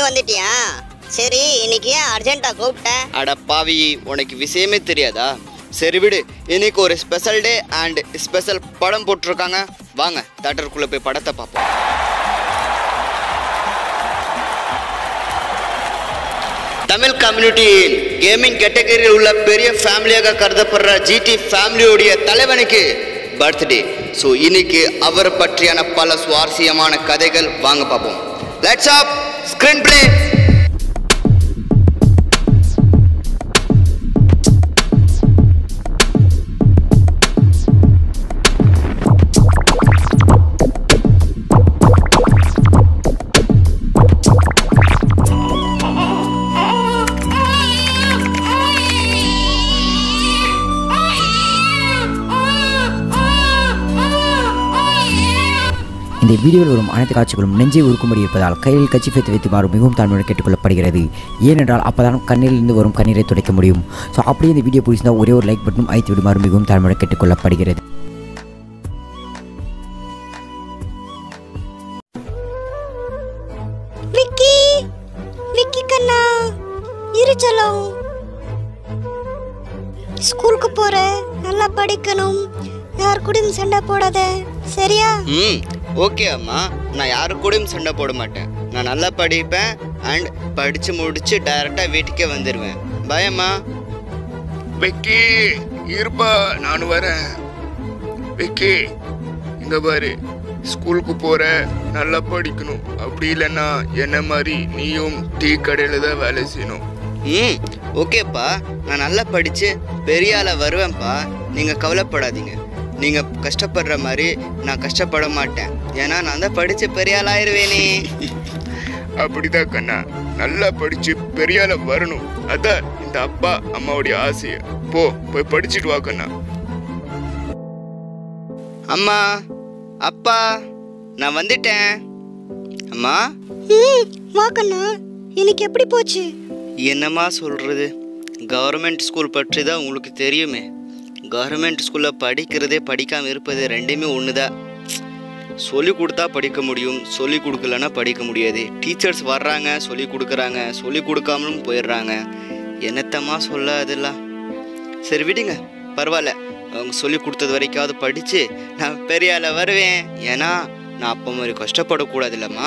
வந்துட்டியா சரி இன்னைக்கு ஏன் அர்ஜென்ட்டா கூப்பிட்ட அட பாவி உனக்கு விஷயமே தெரியாதா சரி விடு இன்னைக்கு ஒரு ஸ்பெஷல் டே அண்ட் ஸ்பெஷல் படம் போட்டிருக்காங்க வாங்க தேட்டருக்குள்ளே போய் படத்தை பார்ப்போம் தமிழ் கம்யூனிட்டியின் கேமிங் கேட்டகரியில் உள்ள பெரிய ஃபேமிலியாக கருதப்படுற ஜிடி ஃபேமிலியோடைய தலைவனுக்கு பர்த்டே ஸோ இன்னைக்கு அவர் பற்றியான பல சுவாரஸ்யமான கதைகள் வாங்க பார்ப்போம் லெட்ஸ் அப் ஸ்கிரீன் பிளே இந்த வீடியோவில் வரும் அனைத்து காட்சிகளும் நெஞ்சை உருக்கும்படி இருப்பதால் கையில் கட்சி வைத்து வைத்துமாறு மிகவும் தாழ்மையுடன் கேட்டுக்கொள்ளப்படுகிறது ஏனென்றால் அப்பதான் கண்ணிலிருந்து வரும் கண்ணீரை துடைக்க முடியும் ஸோ அப்படியே இந்த வீடியோ பிடிச்சிருந்தால் ஒரே ஒரு லைக் பட்டன் ஐத்து விடுமாறு மிகவும் தாழ்மையுடன் கேட்டுக்கொள்ளப்படுகிறது விக்கி விக்கி கண்ணா இரு செல்லம் ஸ்கூலுக்கு போற நல்லா படிக்கணும் யார் கூடயும் சண்டை போடாத சரியா ம் ஓகே அம்மா நான் யாரு கூடயும் சண்டை போட மாட்டேன் நான் நல்லா படிப்பேன் அண்ட் படித்து முடிச்சு டைரெக்டாக வீட்டுக்கே வந்துடுவேன் பயம்மா விக்கி இருப்பா நான் வரேன் விக்கி இங்க பாரு ஸ்கூலுக்கு போற நல்லா படிக்கணும் அப்படி இல்லைன்னா என்ன மாதிரி நீயும் டீ கடையில தான் வேலை செய்யணும் ம் ஓகேப்பா நான் நல்லா படித்து பெரிய ஆளாக வருவேன்ப்பா நீங்கள் கவலைப்படாதீங்க நீங்கள் கஷ்டப்படுற மாதிரி நான் கஷ்டப்பட மாட்டேன் ஏன்னா நான் தான் படித்து பெரிய ஆளாயிருவேனே அப்படிதான் கண்ணா நல்லா படிச்சு பெரிய ஆளா வரணும் அதான் இந்த அப்பா அம்மாவுடைய ஆசைய போ போய் படிச்சுட்டு வா கண்ணா அம்மா அப்பா நான் வந்துட்டேன் அம்மா ம் வா கண்ணா இன்னைக்கு எப்படி போச்சு என்னம்மா சொல்கிறது கவர்மெண்ட் ஸ்கூல் பற்றி தான் உங்களுக்கு தெரியுமே கவர்மெண்ட் ஸ்கூலில் படிக்கிறதே படிக்காமல் இருப்பது ரெண்டுமே ஒன்று தான் சொல்லி கொடுத்தா படிக்க முடியும் சொல்லி கொடுக்கலன்னா படிக்க முடியாது டீச்சர்ஸ் வர்றாங்க சொல்லி கொடுக்குறாங்க சொல்லி கொடுக்காமலும் போயிடுறாங்க என்னத்தம்மா சொல்ல அதெல்லாம் சரி விடுங்க பரவாயில்ல அவங்க சொல்லி கொடுத்தது வரைக்காவது படித்து நான் பெரிய ஆளா வருவேன் ஏன்னா நான் அப்போ மாதிரி கஷ்டப்படக்கூடாது இல்லைம்மா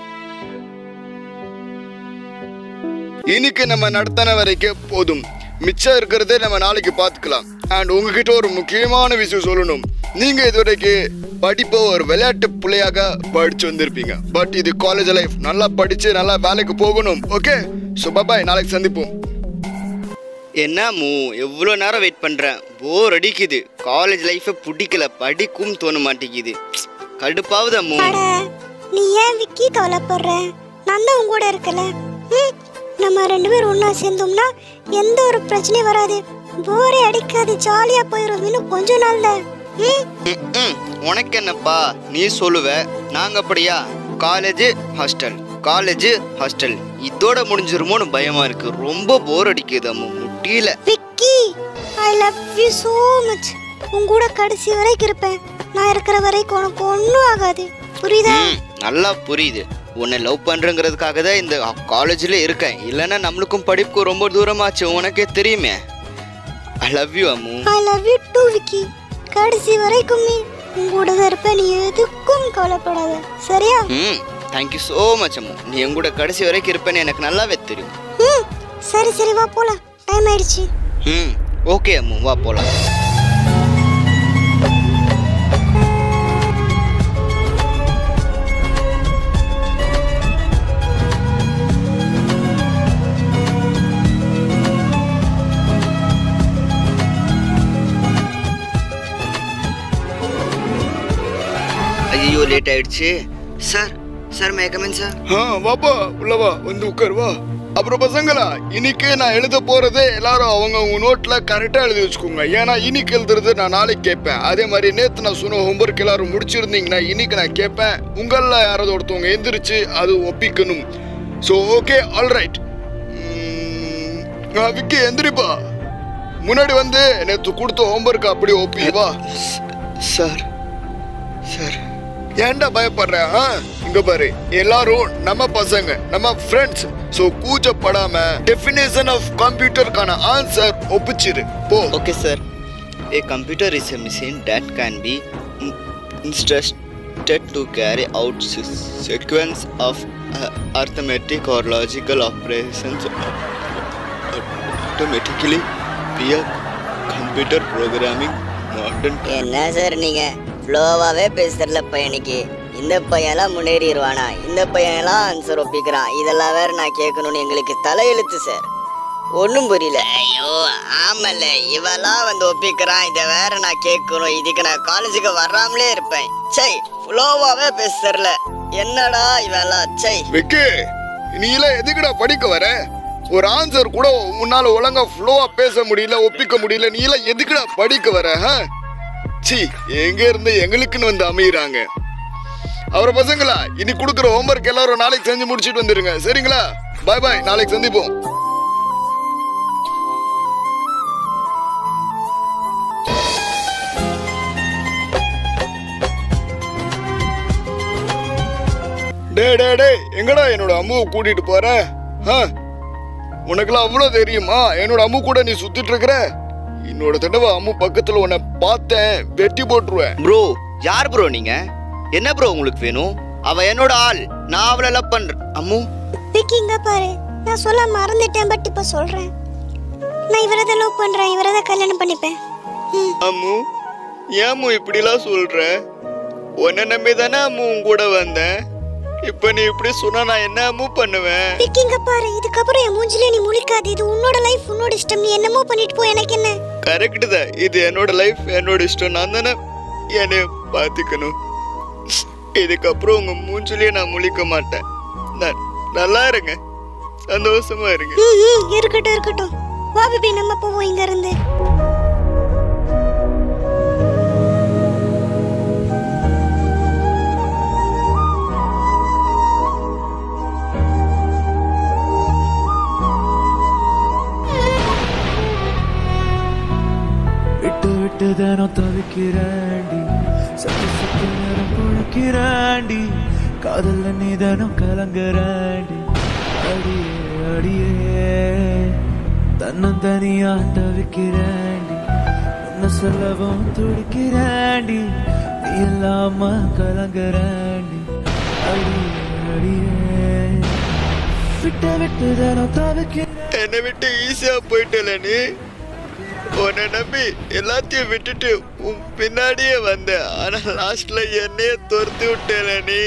இன்னைக்கு நம்ம நடத்தின வரைக்கும் போதும் மிச்சம் இருக்கிறதே நம்ம நாளைக்கு பார்த்துக்கலாம் அண்ட் உங்ககிட்ட ஒரு முக்கியமான விஷயம் சொல்லணும் நீங்க இதுவரைக்கும் படிப்பை ஒரு விளையாட்டு பிள்ளையாக படிச்சு வந்திருப்பீங்க பட் இது காலேஜ் லைஃப் நல்லா படிச்சு நல்லா வேலைக்கு போகணும் ஓகே ஸோ பாய் நாளைக்கு சந்திப்போம் என்ன மூ எவ்வளோ நேரம் வெயிட் பண்ணுறேன் போர் அடிக்குது காலேஜ் லைஃபை பிடிக்கல படிக்கும் தோண மாட்டேங்குது கடுப்பாவுதா மூ அட நீ ஏன் விக்கி கவலைப்படுற நான் தான் உன் கூட இருக்கல ம் நம்ம ரெண்டு பேரும் ஒண்ணா சேர்ந்தோம்னா எந்த ஒரு பிரச்சனையும் வராது போரே அடிக்காது ஜாலியா போயிடும் இன்னும் கொஞ்ச நாள் தான் ம் ம், ம். உனக்கு என்னப்பா நீ சொல்லுவ நாங்க அப்படியா காலேஜ் ஹாஸ்டல் காலேஜ் ஹாஸ்டல் இதோட முடிஞ்சிருமோன்னு பயமா இருக்கு ரொம்ப போர் அடிக்குது அம்மா முடியல Vicky I love you so much உன் கூட கடைசி வரைக்கும் இருப்பேன் நான் இருக்கிற வரைக்கும் உனக்கு ஒன்றும் ஆகாது புரியுதா ம் நல்லா புரியுது உன்னை லவ் பண்றேங்கிறதுக்காக தான் இந்த காலேஜில் இருக்கேன் இல்லைன்னா நம்மளுக்கும் படிப்புக்கு ரொம்ப தூரமாச்சு உனக்கே தெரியுமே I love you Ammu I love you too Vicky கடைசி வரைக்கும் நீ உன் கூட தான் இருப்பேன் நீ எதுக்கும் கவலைப்படாத சரியா ம் தேங்க்யூ ஸோ மச் அம்மு நீ என் கூட கடைசி வரைக்கும் இருப்பேன்னு எனக்கு நல்லாவே தெரியும் ம் சரி சரி வா போலாம் டைம் ஆயிடுச்சு ம் ஓகே அம்மு வா போகலாம் ஐயோ லேட் ஆயிடுச்சு sir sir may come in sir ஆ வாப்பா உள்ள வா வந்து உட்கார் வா அப்புறம் பசங்களா இன்னைக்கு நான் எழுத போறதே எல்லாரும் அவங்க அவங்க நோட்ல கரெக்டா எழுதி வச்சுக்கோங்க ஏன்னா இன்னைக்கு எழுதுறது நான் நாளைக்கு கேட்பேன் அதே மாதிரி நேத்து நான் சொன்ன ஹோம்ஒர்க் எல்லாரும் முடிச்சிருந்தீங்கன்னா இன்னைக்கு நான் கேட்பேன் உங்கள யாராவது ஒருத்தவங்க எந்திரிச்சு அது ஒப்பிக்கணும் ஸோ ஓகே ஆல்ரைட் விக்கி எந்திரிப்பா முன்னாடி வந்து நேற்று கொடுத்த ஹோம்ஒர்க் அப்படி ஒப்பி வா சார் சார் ஏன்டா பயப்படுற ஆ? இங்க பாரு எல்லாரும் நம்ம பசங்க நம்ம ஃப்ரெண்ட்ஸ் சோ கூச்சப்படாம டெஃபினேஷன் ஆஃப் கம்ப்யூட்டருக்கான ஆன்சர் ஒப்பிச்சிரு போ Okay, sir. A computer is a machine that can be in- instructed to carry out se- sequence of uh, arithmetic or logical operations automatically via computer programming. Modern என்ன sir நீங்க ஃப்ளோவாவே பேசுறதுல பையனுக்கு இந்த பையன்லாம் முன்னேறிடுவானா இந்த பையன்லாம் ஆன்சர் ஒப்பிக்கிறான் இதெல்லாம் வேற நான் கேட்கணும்னு எங்களுக்கு தலையெழுத்து சார் ஒன்றும் புரியல ஐயோ ஆமல்ல இவெல்லாம் வந்து ஒப்பிக்கிறான் இதை வேற நான் கேட்கணும் இதுக்கு நான் காலேஜுக்கு வராமலே இருப்பேன் சை ஃப்ளோவாவே பேசுறல என்னடா இவெல்லாம் சை விக்கி நீ எல்லாம் எதுக்குடா படிக்க வர ஒரு ஆன்சர் கூட உன்னால ஒழுங்கா ஃப்ளோவா பேச முடியல ஒப்பிக்க முடியல நீ எல்லாம் எதுக்குடா படிக்க வர ஆ? சி எங்க இருந்து எங்களுக்குன்னு வந்து அமையிறாங்க அவர பசங்களா இனி கொடுக்குற ஹோம்ஒர்க் எல்லாரும் நாளைக்கு செஞ்சு முடிச்சிட்டு வந்துருங்க சரிங்களா பாய் பாய் நாளைக்கு சந்திப்போம் டே டே டே எங்கடா என்னோட அம்முவை கூட்டிட்டு போற ஆ? உனக்கெல்லாம் அவ்வளோ தெரியுமா என்னோட அம்மு கூட நீ சுத்திட்டு இருக்கிற என்னோட தடவை அம்மு பக்கத்துல உன்னை பார்த்தேன் வெட்டி போட்டுருவேன் ப்ரோ யார் ப்ரோ நீங்க என்ன ப்ரோ உங்களுக்கு வேணும் அவ என்னோட ஆள் நான் அவளை லவ் பண்றேன் அம்மு விக்கி இங்க பாரு நான் சொல்ல மறந்துட்டேன் பட் இப்ப சொல்றேன் நான் இவரை தான் லவ் பண்றேன் இவரை தான் கல்யாணம் பண்ணிப்பேன் ம் அம்மு ஏன் அம்மு இப்படிலாம் சொல்ற உன்னை நம்பி தானே அம்மு உன் கூட வந்தேன் இப்ப நீ இப்படி சொன்னா நான் என்ன அம்மு பண்ணுவேன் விக்கி இங்க பாரு இதுக்கப்புறம் என் மூஞ்சில நீ முழிக்காது இது உன்னோட லைஃப் உன்னோட இஷ்டம் நீ என்னமோ பண்ணிட்டு போ எனக்கு என்ன கரெக்ட் தான் இது என்னோட லைஃப் என்னோட இஷ்டம் நான் தானே என்னை பார்த்துக்கணும் இதுக்கப்புறம் உங்க மூஞ்சிலேயே நான் முழிக்க மாட்டேன் நான் நல்லா இருங்க சந்தோஷமா இருங்க ம் ம் இருக்கட்டும் இருக்கட்டும் வா பேபி நம்ம போவோம் இங்க இருந்து விட்டு விட்டு தினம் தவிக்கிறாண்டி சத்து சத்து நேரம் பொழுக்கிறாண்டி காதல்ல நீ தினம் கலங்குறாண்டி அடியே அடியே தன்னந்தனியா தவிக்கிறாண்டி உன்னை சொல்லவும் துடிக்கிறாண்டி நீ இல்லாம கலங்குறாண்டி அடியே அடியே விட்டு விட்டு தினம் தவிக்கிற என்னை விட்டு ஈஸியா போயிட்டல நீ உன்னை நம்பி எல்லாத்தையும் விட்டுட்டு உன் பின்னாடியே வந்த ஆனா லாஸ்ட்ல என்னைய துரத்தி விட்டல நீ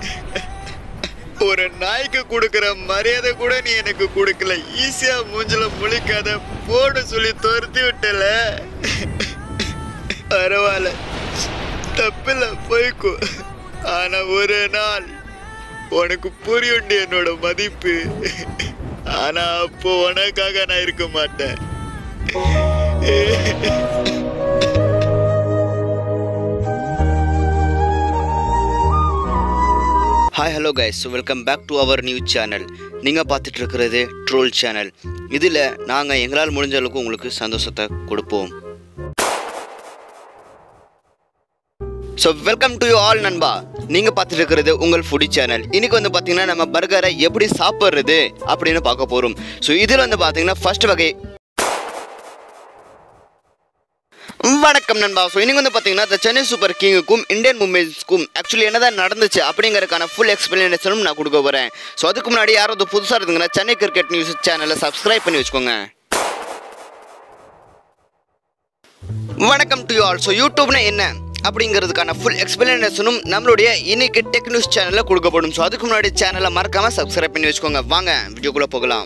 ஒரு நாய்க்கு கொடுக்கிற மரியாதை கூட நீ எனக்கு கொடுக்கல ஈஸியா மூஞ்சில முழிக்காத போன்னு சொல்லி துரத்தி விட்டல பரவாயில்ல தப்பில்ல போய்க்கோ ஆனா ஒரு நாள் உனக்கு புரியுண்டு என்னோட மதிப்பு ஆனா அப்போ உனக்காக நான் இருக்க மாட்டேன் hi hello guys welcome back to our new channel நீங்கள் பார்த்துட்டு இருக்கிறது ட்ரோல் சேனல் இதில் நாங்கள் எங்களால் முடிஞ்ச அளவுக்கு உங்களுக்கு சந்தோஷத்தை கொடுப்போம் so welcome to you all நண்பா நீங்கள் பார்த்துட்டு இருக்கிறது உங்கள் ஃபுடி சேனல் இன்னைக்கு வந்து பார்த்தீங்கன்னா நம்ம பர்கரை எப்படி சாப்பிட்றது அப்படின்னு பார்க்க போகிறோம் ஸோ இதில் வந்து பார்த்தீங்கன்னா ஃபர்ஸ்ட் வகை வணக்கம் நண்பா ஸோ இன்னைக்கு வந்து பார்த்தீங்கன்னா இந்த சென்னை சூப்பர் கிங்குக்கும் இந்தியன் மும்பைஸ்க்கும் ஆக்சுவலி என்னதான் நடந்துச்சு அப்படிங்கறதுக்கான ஃபுல் எக்ஸ்பிளனேஷனும் நான் கொடுக்க போகிறேன் ஸோ அதுக்கு முன்னாடி யாராவது புதுசாக இருந்தீங்கன்னா சென்னை கிரிக்கெட் நியூஸ் சேனலை சப்ஸ்கிரைப் பண்ணி வச்சுக்கோங்க வணக்கம் டு ஆல் ஸோ யூடியூப்னா என்ன அப்படிங்கிறதுக்கான ஃபுல் எக்ஸ்பிளனேஷனும் நம்மளுடைய இன்னைக்கு டெக் நியூஸ் சேனலில் கொடுக்கப்படும் ஸோ அதுக்கு முன்னாடி சேனலை மறக்காமல் சப்ஸ்கிரைப் பண்ணி வச்சுக்கோங்க வாங்க வீடியோக்குள்ளே போகலாம்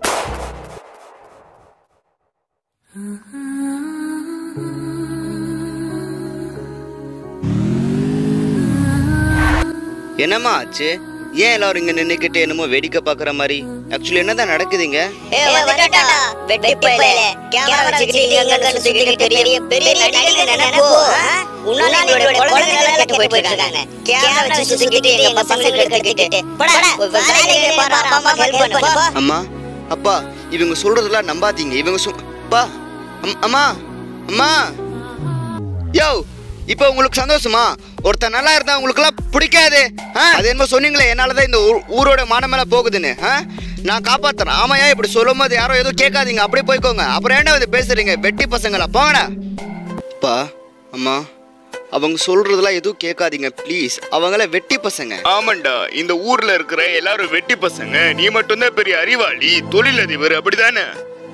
என்னம்மா ஆச்சு ஏன் எல்லாரும் இங்க நின்னுக்கிட்டு என்னமோ வேடிக்கை பார்க்குற மாதிரி ஆக்சுவலி என்னதான் நடக்குதுங்க ஏய் வந்துட்டா வெட்டி பயலே கேமரா வச்சுக்கிட்டு இங்க அங்க சுத்திக்கிட்டு பெரிய பெரிய நடிகர் நினைப்போ உன்னால எங்களோட குழந்தைகளை கெட்டு போயிட்டு இருக்காங்க கேமரா வச்சு சுத்திக்கிட்டு எங்க பசங்களை கட்டிக்கிட்டு போடா வேலையை பாரு அப்பா அம்மா ஹெல்ப் பண்ணு போ அம்மா அப்பா இவங்க சொல்றதெல்லாம் நம்பாதீங்க இவங்க சொ அப்பா அம்- அம்மா அம்மா யோ இப்போ உங்களுக்கு சந்தோஷமா ஒருத்தன் நல்லா இருந்தா உங்களுக்குலாம் பிடிக்காது ஆ? அது என்ன சொன்னீங்களே என்னால தான் இந்த ஊ- ஊரோட மானமேல போகுதுன்னு ஆ? நான் காப்பாத்துறேன் ஆமாயா இப்படி சொல்லும் போது யாரோ எதுவும் கேட்காதீங்க அப்படியே போய்க்கோங்க அப்புறம் என்ன வந்து பேசுறீங்க வெட்டி பசங்களா போங்கடா அப்பா அம்மா அவங்க சொல்றதெல்லாம் எதுவும் கேட்காதீங்க ப்ளீஸ் அவங்கள வெட்டி பசங்க ஆமாண்டா இந்த ஊர்ல இருக்கிற எல்லாரும் வெட்டி பசங்க நீ மட்டும்தான் பெரிய அறிவாளி தொழிலதிபர் அப்படிதானே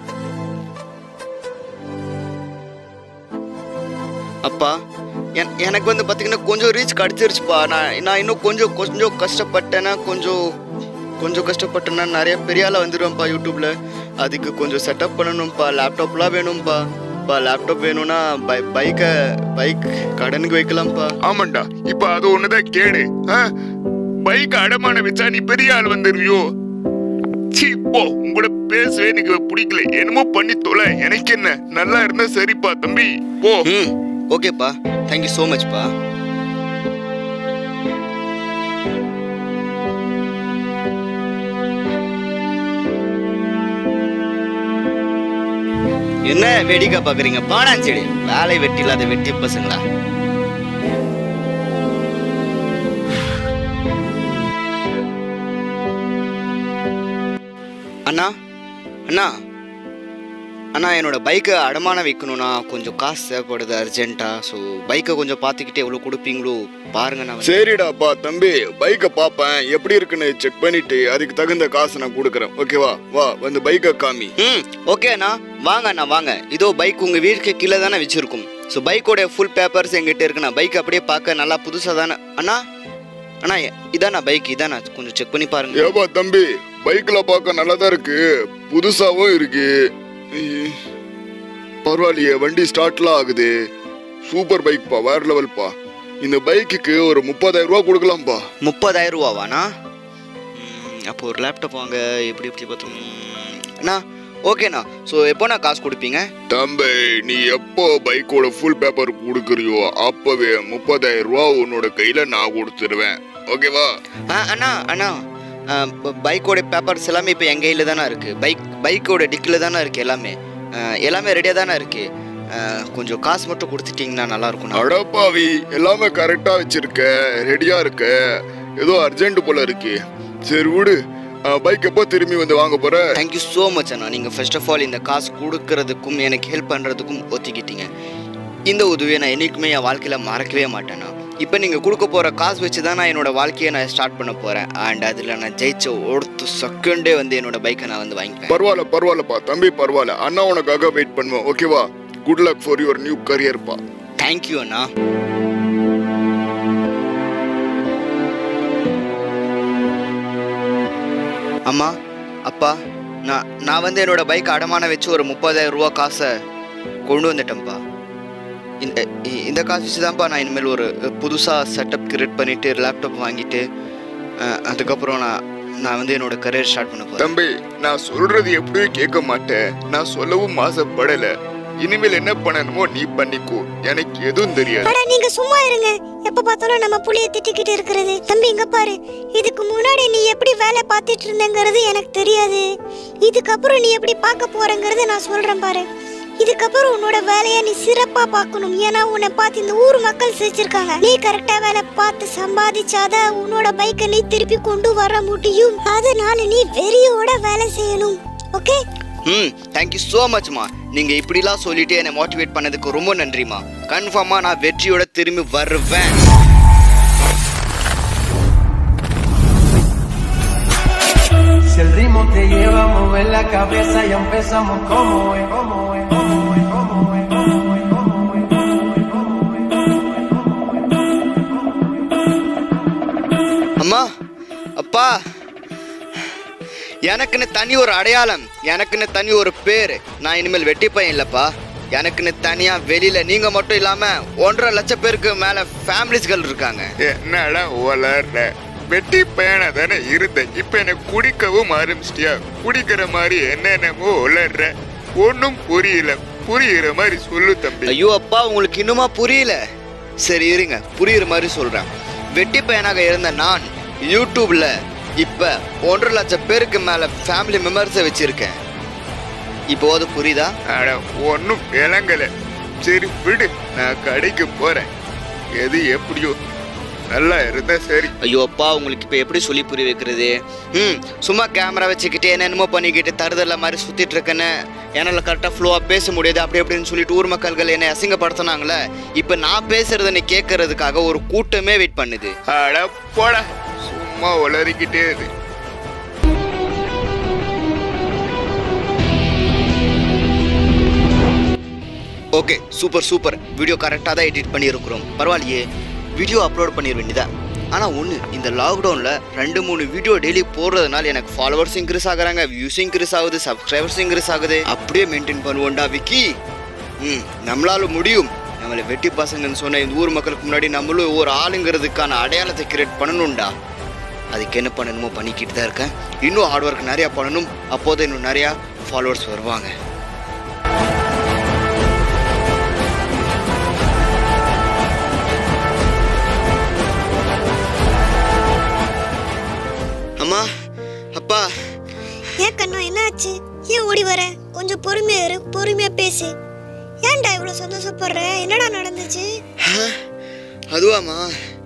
அப்பா என் எனக்கு வந்து பார்த்தீங்கன்னா கொஞ்சம் ரீச் கிடச்சிருச்சுப்பா நான் நான் இன்னும் கொஞ்சம் கொஞ்சம் கஷ்டப்பட்டேன்னா கொஞ்சம் கொஞ்சம் கஷ்டப்பட்டேன்னா நிறைய பெரிய ஆளாக வந்துடுவேன்ப்பா யூடியூப்பில் அதுக்கு கொஞ்சம் செட்டப் பண்ணணும்ப்பா லேப்டாப்லாம் வேணும்ப்பா பா லேப்டாப் வேணும்னா பை பைக்கை பைக் கடனுக்கு வைக்கலாம்ப்பா ஆமாண்டா இப்ப அது ஒண்ணுதான் கேடு பைக் அடமான வச்சா நீ பெரிய ஆள் வந்துருவியோ சீ போ உங்களோட பேசவே எனக்கு பிடிக்கல என்னமோ பண்ணி தொலை எனக்கு என்ன நல்லா இருந்தா சரிப்பா தம்பி போ ம் ஓகேப்பா தேங்க்யூ ஸோ மச்ப்பா என்ன வேடிக்கை பார்க்குறீங்க பாடாஞ்செடி வேலை வெட்டி இல்லாத வெட்டி பசங்களா அண்ணா அண்ணா அண்ணா என்னோட பைக்கை அடமான வைக்கணும்னா கொஞ்சம் காசு தேவைப்படுது அர்ஜென்ட்டாக ஸோ பைக்கை கொஞ்சம் பார்த்துக்கிட்டு எவ்வளோ கொடுப்பீங்களோ பாருங்க நான் வந்து- சரிடாப்பா தம்பி பைக்கை பாப்பேன் எப்படி இருக்குன்னு செக் பண்ணிட்டு அதுக்கு தகுந்த காசு நான் கொடுக்குறேன் ஓகேவா வா வந்து பைக்கை காமி ம் ஓகே அண்ணா வாங்க அண்ணா வாங்க இதோ பைக் உங்கள் வீட்டுக்கு கீழே தானே வச்சுருக்கும் ஸோ பைக்கோட ஃபுல் பேப்பர்ஸ் எங்கிட்ட இருக்குண்ணா பைக் அப்படியே பார்க்க நல்லா புதுசாக தானே அண்ணா அண்ணா எ- இதாண்ணா பைக் இதாண்ணா கொஞ்சம் செக் பண்ணி பாருங்க ஏப்பா தம்பி பைக்ல பார்க்க நல்லா தான் இருக்கு புதுசாவும் இருக்கு ஈ, பரவாயில்லையே வண்டி ஸ்டார்ட்லாம் ஆகுது சூப்பர் பைக்ப்பா வேற லெவல்ப்பா இந்த பைக்குக்கு ஒரு முப்பதாயிரம் ரூபா கொடுக்கலாம்ப்பா முப்பதாயிரம் ரூபாவாண்ணா ம், அப்போ ஒரு லேப்டாப் வாங்க எப்படி எப்படி பார்த்தோம் ம், அண்ணா ஓகேண்ணா ஸோ எப்போண்ணா காசு கொடுப்பீங்க தம்பி நீ எப்போ பைக்கோட ஃபுல் பேப்பர் கொடுக்குறியோ அப்பவே முப்பதாயிரம் ரூபா உன்னோட கையில நான் கொடுத்துருவேன் ஓகேவா ஆ அண்ணா அண்ணா ஆ, ப- பைக்கோட பேப்பர்ஸ் எல்லாமே இப்போ என் கையில் தானே இருக்குது பைக் பைக்கோட டிக்கில் தானே இருக்குது எல்லாமே ஆ, எல்லாமே ரெடியாக தானே இருக்குது கொஞ்சம் காசு மட்டும் கொடுத்துட்டிங்கன்னா நல்லாயிருக்கும் அடப்பாவி எல்லாமே கரெக்டா வச்சிருக்க ரெடியா இருக்க ஏதோ அர்ஜென்ட் போல இருக்கு சரி விடு பைக் எப்போ திரும்பி வந்து வாங்க போற தேங்க்யூ ஸோ மச் அண்ணா நீங்கள் ஃபர்ஸ்ட் ஆஃப் ஆல் இந்த காசு கொடுக்கறதுக்கும் எனக்கு ஹெல்ப் பண்ணுறதுக்கும் ஒத்திக்கிட்டீங்க இந்த உதவியை நான் என்றைக்குமே என் வாழ்க்கையில் மறக்கவே மாட்டேண்ணா இப்போ நீங்கள் கொடுக்க போகிற காசு வச்சு தான் நான் என்னோட வாழ்க்கையை நான் ஸ்டார்ட் பண்ண போகிறேன் அண்ட் அதில் நான் ஜெயிச்ச ஒருத்து செகண்டே வந்து என்னோட பைக்கை நான் வந்து வாங்கிப்பேன் பரவாயில்ல பரவாயில்லப்பா தம்பி பரவாயில்ல அண்ணா உனக்காக வெயிட் பண்ணுவோம் ஓகேவா good luck for your new கரியர்ப்பா தேங்க்யூ அண்ணா அம்மா அப்பா நான் நான் வந்து என்னோட பைக் அடமான வச்சு ஒரு முப்பதாயிரம் ரூபா காசை கொண்டு வந்துட்டேன்ப்பா இந்த இ- இந்த காசு வச்சு தான்ப்பா நான் இனிமேல் ஒரு புதுசாக செட்டப் கிரியேட் பண்ணிவிட்டு லேப்டாப் வாங்கிட்டு அஹ், அதுக்கப்புறம் நான் நான் வந்து என்னோட கரியர் ஸ்டார்ட் பண்ண போகிறேன் தம்பி நான் சொல்றது எப்படியும் கேட்க மாட்டேன் நான் சொல்லவும் ஆசைப்படல இனிமேல் என்ன பண்ணணுமோ நீ பண்ணிக்கோ எனக்கு எதுவும் தெரியாது அட நீங்க சும்மா இருங்க எப்ப பார்த்தாலும் நம்ம புளிய திட்டிக்கிட்டு இருக்கிறது தம்பி இங்க பாரு இதுக்கு முன்னாடி நீ எப்படி வேலை பார்த்துட்டு இருந்தங்கிறது எனக்கு தெரியாது இதுக்கப்புறம் நீ எப்படி பார்க்க போறங்கிறத நான் சொல்றேன் பாரு இதுக்கப்புறம் உன்னோட வேலையை நீ சிறப்பா பார்க்கணும் ஏன்னா உன்னை பார்த்து இந்த ஊர் மக்கள் சிரிச்சிருக்காங்க நீ கரெக்டா வேலை பார்த்து சம்பாதிச்சாதான் உன்னோட பைக்கை நீ திருப்பி கொண்டு வர முடியும் அதனால நீ வெறியோட வேலை செய்யணும் ஓகே ம் தேங்க்யூ ஸோ மச்மா நீங்கள் இப்படிலாம் சொல்லிட்டு என்னை மோட்டிவேட் பண்ணதுக்கு ரொம்ப நன்றிம்மா கன்ஃபார்மாக நான் வெற்றியோட திரும்பி வருவேன் Si el ritmo te lleva a mover la cabeza, ya empezamos como es, como es, como es, como es, como es, como es, como es, அம்மா அப்பா எனக்குன்னு தனி ஒரு அடையாளம் எனக்குன்னு தனி ஒரு பேர் நான் இனிமேல் வெட்டி பையன் இல்லைப்பா எனக்குன்னு தனியாக வெளியில் நீங்கள் மட்டும் இல்லாமல் ஒன்றரை லட்சம் பேருக்கு மேலே ஃபேமிலிஸ்கள் இருக்காங்க என்னடா வளர்ற வெட்டி பையனா தானே இருந்தேன் இப்ப எனக்கு குடிக்கவும் ஆரம்பிச்சிட்டியா குடிக்கிற மாதிரி என்னென்னமோ வளர்ற ஒன்றும் புரியல புரியுற மாதிரி சொல்லு தம்பி ஐயோ அப்பா உங்களுக்கு இன்னுமா புரியல சரி இருங்க புரியுற மாதிரி சொல்றேன் வெட்டி பையனாக இருந்த நான் யூடியூப்ல இப்ப ஒன்றரை லட்சம் பேருக்கு மேல ஃபேமிலி மெம்பர்ஸை வச்சிருக்கேன் இப்போ அது புரியுதா அட ஒன்றும் விளங்கல சரி விடு நான் கடைக்கு போறேன் எது எப்படியோ நல்லா இருந்தா சரி ஐயோ அப்பா உங்களுக்கு இப்போ எப்படி சொல்லி புரிய வைக்கிறது ம் சும்மா கேமரா வச்சுக்கிட்டு என்னென்னமோ பண்ணிக்கிட்டு தருதல்ல மாதிரி சுற்றிட்டு இருக்கேன்னு என்னால் கரெக்டாக ஃப்ளோவாக பேச முடியாது அப்படி அப்படின்னு சொல்லிட்டு ஊர் மக்கள்கள் என்னை அசிங்கப்படுத்தினாங்களே இப்போ நான் பேசுறத நீ கேட்கறதுக்காக ஒரு கூட்டமே வெயிட் பண்ணுது அட போடா சும்மா உளறிக்கிட்டே இரு ஓகே சூப்பர் சூப்பர் வீடியோ கரெக்டாக தான் எடிட் பண்ணியிருக்கிறோம் பரவாயில்லையே வீடியோ அப்லோட் பண்ணிட வேண்டியதான் ஆனால் ஒன்று இந்த லாக்டவுனில் ரெண்டு மூணு வீடியோ டெய்லி போடுறதுனால எனக்கு ஃபாலோவர்ஸ் இன்க்ரீஸ் ஆகுறாங்க வியூஸ் இன்க்ரீஸ் ஆகுது சப்ஸ்கிரைபர்ஸ் இன்க்ரீஸ் ஆகுது அப்படியே மெயின்டைன் பண்ணுவோம்டா விக்கி ம் நம்மளால முடியும் நம்மளை வெட்டி பசங்கன்னு சொன்ன இந்த ஊர் மக்களுக்கு முன்னாடி நம்மளும் ஒரு ஆளுங்கிறதுக்கான அடையாளத்தை கிரியேட் பண்ணணும்டா அதுக்கு என்ன பண்ணணுமோ பண்ணிக்கிட்டு தான் இருக்கேன் இன்னும் ஹார்ட் ஒர்க் நிறையா பண்ணணும் அப்போது இன்னும் நிறையா ஃபாலோவர்ஸ் வருவாங்க அம்மா அப்பா ஏன் கண்ணா என்னாச்சு ஏன் ஓடி வர கொஞ்சம் பொறுமையா இரு பொறுமையா பேசு ஏன்டா இவ்வளவு சந்தோஷப்படுற என்னடா நடந்துச்சு அதுவாம்மா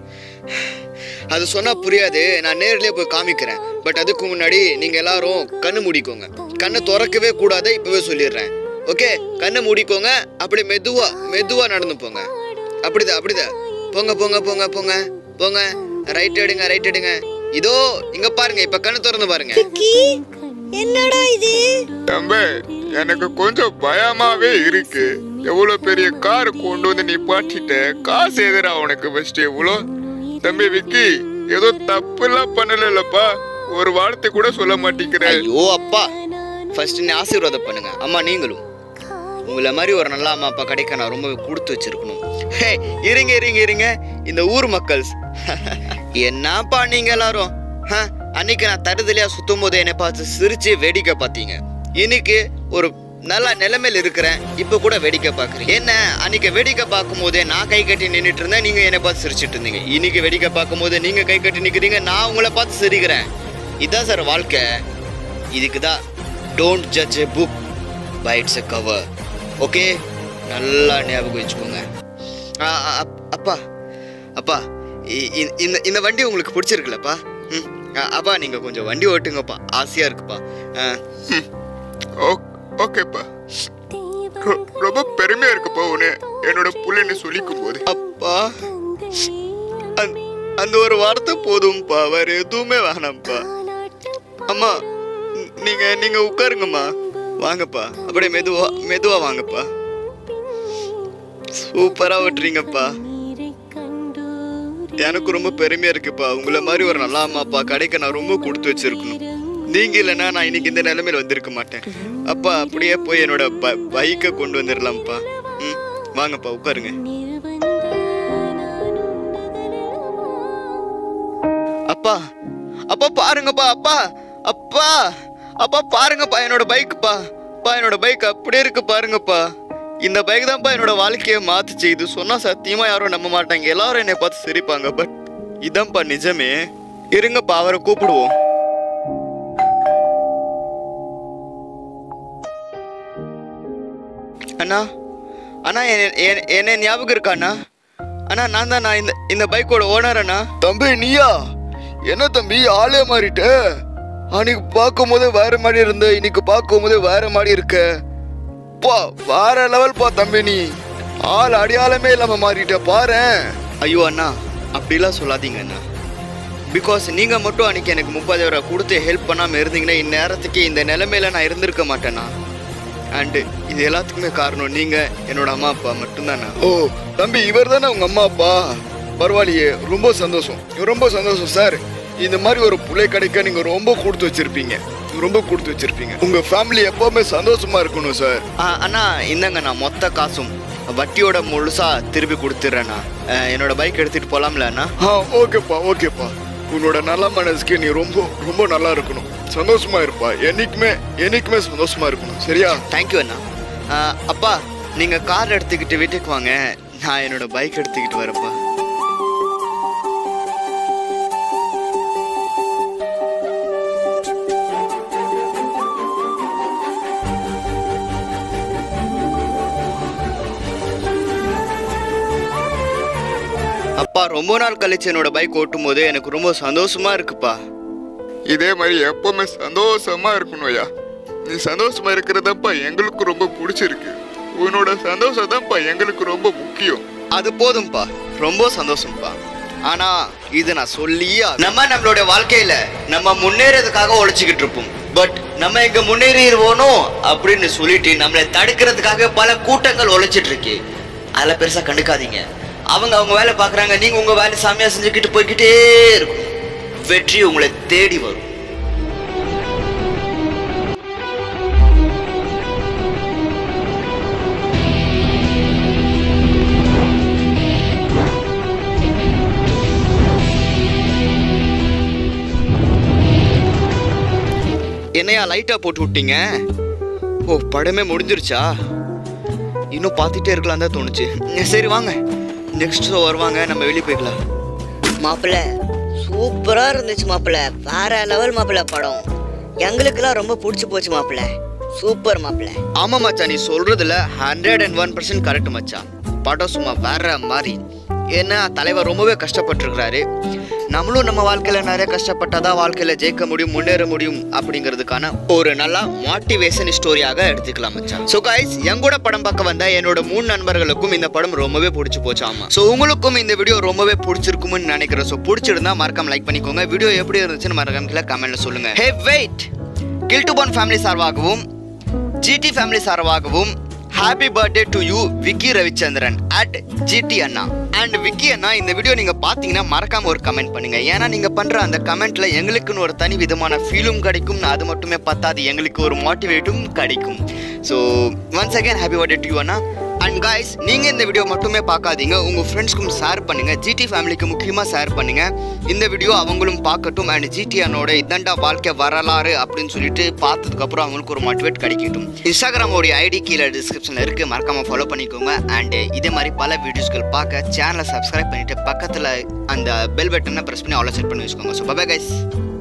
அது சொன்னா புரியாது நான் நேர்லயே போய் காமிக்கிறேன் பட் அதுக்கு முன்னாடி நீங்க எல்லாரும் கண்ணு மூடிக்கோங்க கண்ணை திறக்கவே கூடாது இப்பவே சொல்லிடுறேன் ஓகே கண்ணை மூடிக்கோங்க அப்படி மெதுவா மெதுவா நடந்து போங்க அப்படிதான் அப்படிதான் போங்க போங்க போங்க போங்க போங்க ரைட் எடுங்க ரைட் எடுங்க இதோ இங்க பாருங்க இப்ப கண்ணு திறந்து பாருங்க விக்கி என்னடா இது தம்பி எனக்கு கொஞ்சம் பயமாவே இருக்கு எவ்வளவு பெரிய கார் கொண்டு வந்து நீ பாட்டிட்ட காசு எதிரா உனக்கு ஃபர்ஸ்ட் எவ்வளோ தம்பி விக்கி ஏதோ தப்புலாம் பண்ணலப்பா ஒரு வார்த்தை கூட சொல்ல மாட்டேங்கிற ஐயோ அப்பா ஃபர்ஸ்ட் நீ ஆசீர்வாதம் பண்ணுங்க அம்மா நீங்களும் உங்களை மாதிரி ஒரு நல்ல அம்மா அப்பா கிடைக்க நான் ரொம்ப கொடுத்து வச்சிருக்கணும் ஹே இருங்க இருங்க இருங்க இந்த ஊர் மக்கள் என்னப்பா நீங்க எல்லாரும் ஹ, அன்னைக்கு நான் தருதலையா சுத்தும் போது என்னை பார்த்து சிரிச்சு வேடிக்கை பார்த்தீங்க இன்னைக்கு ஒரு நல்ல நிலைமையில இருக்கிறேன் இப்போ கூட வேடிக்கை பார்க்குறீங்க என்ன அன்னைக்கு வேடிக்கை பார்க்கும் போதே நான் கை கட்டி நின்றுட்டு இருந்தேன் நீங்க என்னை பார்த்து சிரிச்சிட்டு இருந்தீங்க இன்னைக்கு வேடிக்கை பார்க்கும் போது நீங்க கை கட்டி நிக்கிறீங்க நான் உங்களை பார்த்து சிரிக்கிறேன் இதான் சார் வாழ்க்கை இதுக்கு தான் don't judge a book by its a cover okay நல்லா ஞாபகம் வச்சுக்கோங்க ஆ, ஆ, அப்- அப்பா அப்பா இ- இ- இந்த இந்த வண்டி உங்களுக்கு பிடிச்சிருக்குல்லப்பா ம் ஆ, அப்பா நீங்கள் கொஞ்சம் வண்டி ஓட்டுங்கப்பா ஆசையாக இருக்குப்பா ஆ, ஓ- ஓகேப்பா ரொ- ரொம்ப பெருமையா இருக்குப்பா உன்னை என்னோட புள்ளைன்னு சொல்லிக்கும் போது அப்பா அந்த- அந்த ஒரு வார்த்தை போதும்ப்பா வேற எதுவுமே வேணாம்ப்பா அம்மா ந- நீங்க நீங்க உட்காருங்கம்மா வாங்கப்பா அப்படியே மெதுவா மெதுவா வாங்கப்பா சூப்பரா ஓட்டுறீங்கப்பா எனக்கு ரொம்ப பெருமையா இருக்குப்பா உங்களை மாதிரி ஒரு நல்ல அம்மா அப்பா கிடைக்க நான் ரொம்ப கொடுத்து வச்சிருக்கணும் நீங்க இல்லைன்னா நான் இன்னைக்கு இந்த நிலைமையில வந்திருக்க மாட்டேன் அப்பா அப்படியே போய் என்னோட ப பைக்கை கொண்டு வந்துடலாம்ப்பா ம் வாங்கப்பா உட்காருங்க அப்பா அப்பா பாருங்கப்பா அப்பா அப்பா அப்பா பாருங்கப்பா என்னோட பைக்குப்பா பா என்னோட பைக் அப்படியே இருக்கு பாருங்கப்பா இந்த பைக் தான்ப்பா என்னோட வாழ்க்கையை மாத்துச்சு இது சொன்னா சத்தியமா யாரும் நம்ப மாட்டாங்க எல்லாரும் என்னை பார்த்து சிரிப்பாங்க பட் இதான்ப்பா நிஜமே இருங்கப்பா அவரை கூப்பிடுவோம் அண்ணா அண்ணா என்ன- என்ன- என்ன ஞாபகம் இருக்கா அண்ணா அண்ணா நான் தான் நான் இந்த இந்த பைக்கோட ஓனர் அண்ணா தம்பி நீயா என்ன தம்பி ஆளே மாறிட்ட அன்னைக்கு பார்க்கும் போது வேற மாதிரி இருந்த இன்னைக்கு பார்க்கும் போது வேற மாதிரி இருக்க பா வேற லெவல் பா தம்பி நீ ஆள் அடையாளமே இல்லாம மாறிட்ட பாரேன் ஐயோ அண்ணா அப்படிலாம் சொல்லாதீங்க அண்ணா பிகாஸ் நீங்கள் மட்டும் அன்னைக்கு எனக்கு முப்பதாயிரம் ரூபா கொடுத்து ஹெல்ப் பண்ணாமல் இருந்தீங்கன்னா இந்நேரத்துக்கு இந்த நிலைமையில நான் இருந்திருக்க மாட்டேண்ணா அண்டு இது எல்லாத்துக்குமே காரணம் நீங்கள் என்னோட அம்மா அப்பா மட்டும்தாண்ணா ஓ தம்பி இவர் தானே உங்க அம்மா அப்பா பரவாயில்லையே ரொம்ப சந்தோஷம் ரொம்ப சந்தோஷம் சார் இந்த மாதிரி ஒரு புள்ளை கிடைக்க நீங்க ரொம்ப கொடுத்து வச்சிருப்பீங்க ரொம்ப கொடுத்து வச்சிருப்பீங்க உங்க ஃபேமிலி எப்பவுமே சந்தோஷமா இருக்கணும் சார் ஆ, அண்ணா இந்தாங்க நான் மொத்த காசும் வட்டியோட முழுசா திருப்பி கொடுத்துட்றேண்ணா அஹ், என்னோட பைக் எடுத்துகிட்டு போகலாம்ல அண்ணா ஆ ஓகேப்பா ஓகேப்பா உன்னோட நல்ல மனசுக்கு நீ ரொம்ப ரொம்ப நல்லா இருக்கணும் சந்தோஷமா இருப்பா என்னைக்குமே என்னைக்குமே சந்தோஷமா இருக்கணும் சரியா தேங்க்யூ அண்ணா அஹ், அப்பா நீங்கள் கார் எடுத்துக்கிட்டு வீட்டுக்கு வாங்க நான் என்னோட பைக் எடுத்துக்கிட்டு வரேன்ப்பா அப்பா அப்பா ரொம்ப நாள் கழிச்சு என்னோட பைக் ஓட்டும் போது எனக்கு ரொம்ப சந்தோஷமா இருக்குப்பா இதே மாதிரி எப்பவுமே சந்தோஷமா இருக்கணும் ஐயா நீ சந்தோஷமா இருக்கிறதப்பா எங்களுக்கு ரொம்ப பிடிச்சிருக்கு உன்னோட சந்தோஷம் தான்ப்பா எங்களுக்கு ரொம்ப முக்கியம் அது போதும்பா ரொம்ப சந்தோஷம்ப்பா ஆனா இது நான் சொல்லியே ஆகணும். நம்ம நம்மளோட வாழ்க்கையில நம்ம முன்னேறதுக்காக உழைச்சிக்கிட்டு இருப்போம் பட் நம்ம எங்க முன்னேறிடுவோனோ அப்படின்னு சொல்லிட்டு நம்மளை தடுக்கிறதுக்காக பல கூட்டங்கள் உழைச்சிட்டு இருக்கு அதில் பெருசா கண்டுக்காதீங்க அவங்க அவங்க வேலை பார்க்குறாங்க நீங்க உங்க வேலை சாமியா செஞ்சுக்கிட்டு போய்கிட்டே இருக்கும் வெற்றி உங்களை தேடி வரும் என்னையா லைட்டா போட்டு விட்டீங்க ஓ படமே முடிஞ்சிருச்சா இன்னும் பார்த்துட்டே இருக்கலாம் தான் தோணுச்சு சரி வாங்க நெக்ஸ்ட் ஷோ வருவாங்க நம்ம வெளியே போய்க்கலாம் மாப்பிள்ள சூப்பரா இருந்துச்சு மாப்பிள்ள வேற லெவல் மாப்பிள்ள படம் எங்களுக்கெல்லாம் ரொம்ப பிடிச்சி போச்சு மாப்பிள்ள சூப்பர் மாப்பிள்ள ஆமா மச்சான் நீ சொல்றதுல hundred and one percent correct மச்சான் படம் சும்மா வேற மாதிரி ஏன்னா தலைவர் ரொம்பவே கஷ்டப்பட்டிருக்கிறாரு நம்மளும் நம்ம வாழ்க்கையில நிறைய கஷ்டப்பட்டாதான் வாழ்க்கையில ஜெயிக்க முடியும் முன்னேற முடியும் அப்படிங்கிறதுக்கான ஒரு நல்ல மோட்டிவேஷன் ஸ்டோரியாக எடுத்துக்கலாம் மச்சான் ஸோ கைஸ் எங்கூட படம் பார்க்க வந்த என்னோட மூணு நண்பர்களுக்கும் இந்த படம் ரொம்பவே பிடிச்சி போச்சு ஆமா ஸோ உங்களுக்கும் இந்த வீடியோ ரொம்பவே பிடிச்சிருக்கும்னு நினைக்கிறேன் ஸோ பிடிச்சிருந்தா மறக்காம லைக் பண்ணிக்கோங்க வீடியோ எப்படி இருந்துச்சுன்னு மறக்காம கீழே கமெண்ட்ல சொல்லுங்க ஹே வெயிட் கில் டு பான் ஃபேமிலி சார்பாகவும் ஜிடி ஃபேமிலி சார்பாகவும் happy birthday to you Vicky Ravichandran at GD அண்ணா அண்ட் விக்கி அண்ணா இந்த வீடியோ நீங்க பாத்தீங்கன்னா மறக்காம ஒரு கமெண்ட் பண்ணுங்க ஏன்னா நீங்க பண்ற அந்த கமெண்ட்ல எங்களுக்குன்னு ஒரு தனி விதமான ஃபீலும் கிடைக்கும் அது மட்டுமே பத்தாது எங்களுக்கு ஒரு மோட்டிவேட்டும் கிடைக்கும் so once again happy birthday to you அண்ணா அண்ட் காய்ஸ் நீங்க இந்த வீடியோ மட்டுமே பார்க்காதீங்க உங்க ஃப்ரெண்ட்ஸ்க்கும் ஷேர் பண்ணுங்க ஜிடி ஃபேமிலிக்கு முக்கியமா ஷேர் பண்ணுங்க இந்த வீடியோ அவங்களும் பார்க்கட்டும் அண்ட் ஜிடி அண்ணோட இதாண்டா வாழ்க்கை வரலாறு அப்படின்னு சொல்லிட்டு பார்த்ததுக்கு அப்புறம் அவங்களுக்கு ஒரு மோட்டிவேட் கிடைக்கட்டும் இன்ஸ்டாகிராமோடைய ஐடி கீழே டிஸ்கிரிப்ஷன்ல இருக்கு மறக்காம ஃபாலோ பண்ணிக்கோங்க அண்ட் இதே மாதிரி பல வீடியோஸ்கள் பார்க்க சேனலை சப்ஸ்கிரைப் பண்ணிட்டு பக்கத்துல அந்த பெல் பட்டனை பிரஸ் பண்ணி அவ்வளோ செட் பண்ணி வச்சுக்கோங்க ஸோ பை கைஸ்